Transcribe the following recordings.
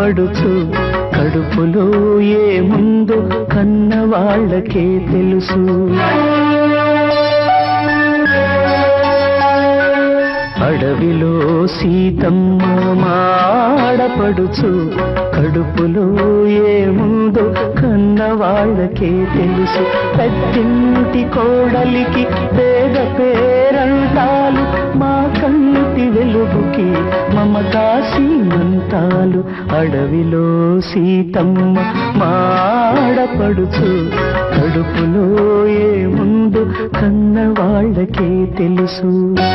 ఆడపడుచు కడుపులో ఏముందో కన్న వాళ్ళకే తెలుసు అడవిలో సీతమ్మ మాడపడుచు కడుపులో ఏముందో కన్న వాళ్ళకే తెలుసు పెద్దింటి కోడలికి పేద పేరంటాలు మా కంటి వెలుగుకి మమతా సీమంతాలు అడవిలో సీతమ్మ మాడపడుచు కడుపులో ఏముందో కన్న వాళ్ళకే తెలుసు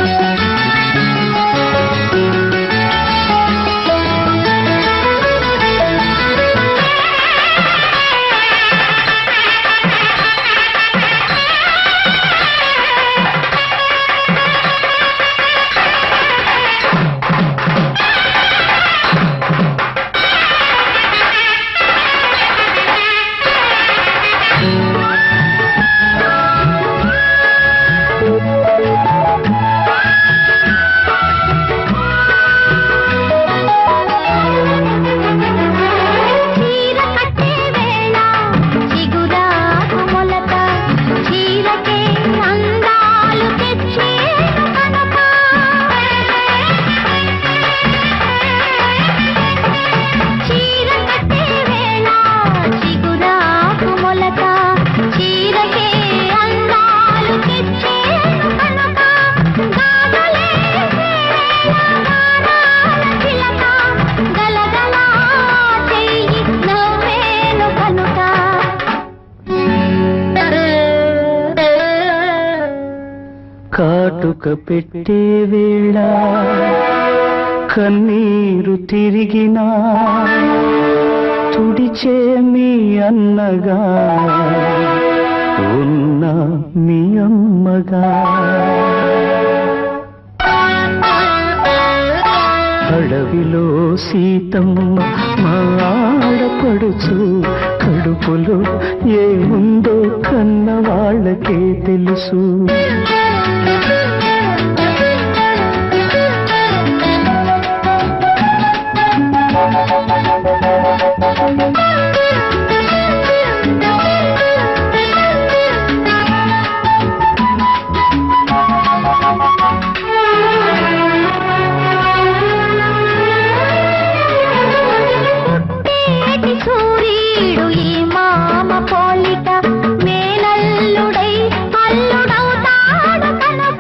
చీర కట్టే వేళ చిగురాకు మొలక చీరకే అందాలు తెచ్చేను కనుక చీర కట్టే వేళ చిగురాకు మొలక చీరకే అందాలు తెచ్చేను కనుక గాజులే చిలక గలగల చెయ్యి నవ్వేను కనుక కాటుక పెట్టే వేళ కన్నీరు తిరిగినా తుడిచే మీ అన్నగా ఉన్న మీ అమ్మగా అడవిలో సీతమ్మ మాడపడుచు కడుపులో ఏముందో కన్న వాళ్ళకే తెలుసు పుట్టేటి సూర్యుడు ఈ మామ పోలిక మేనల్లుడై అల్లుడవుతాడు కనుక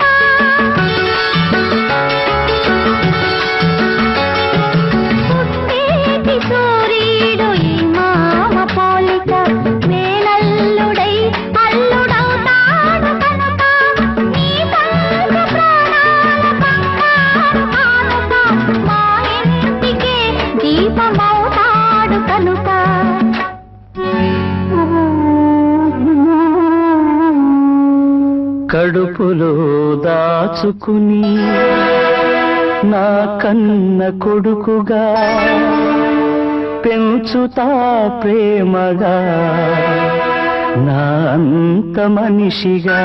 పుట్టేటి సూర్యుడు ఈ మామ పోలిక మేనల్లుడై అల్లుడవుతాడు కనుక నీ పంచ ప్రాణాల బంగారు కానుక మా ఇంటికే దీపమవుతాడు కనుక కడుపులో దాచుకుని నా కన్న కొడుకుగా పెంచుతా ప్రేమగా నా అంత మనిషిగా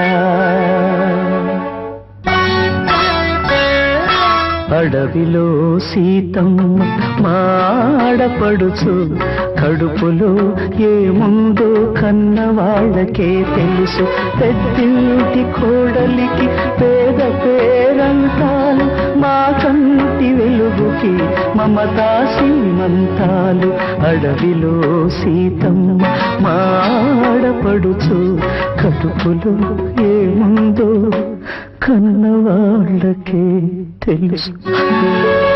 అడవిలో సీతమ్మ మాడపడుచు కడుపులో ఏముందో కన్న వాళ్ళకే తెలుసు పెద్దింటి కోడలికి పేద పేరంతాలు మా కంటి వెలుగుకి మమతా సీమంతాలు అడవిలో సీతమ్మ మాడపడుచు కడుపులో ఏముందో కన్న వాళ్ళకే తెలుసు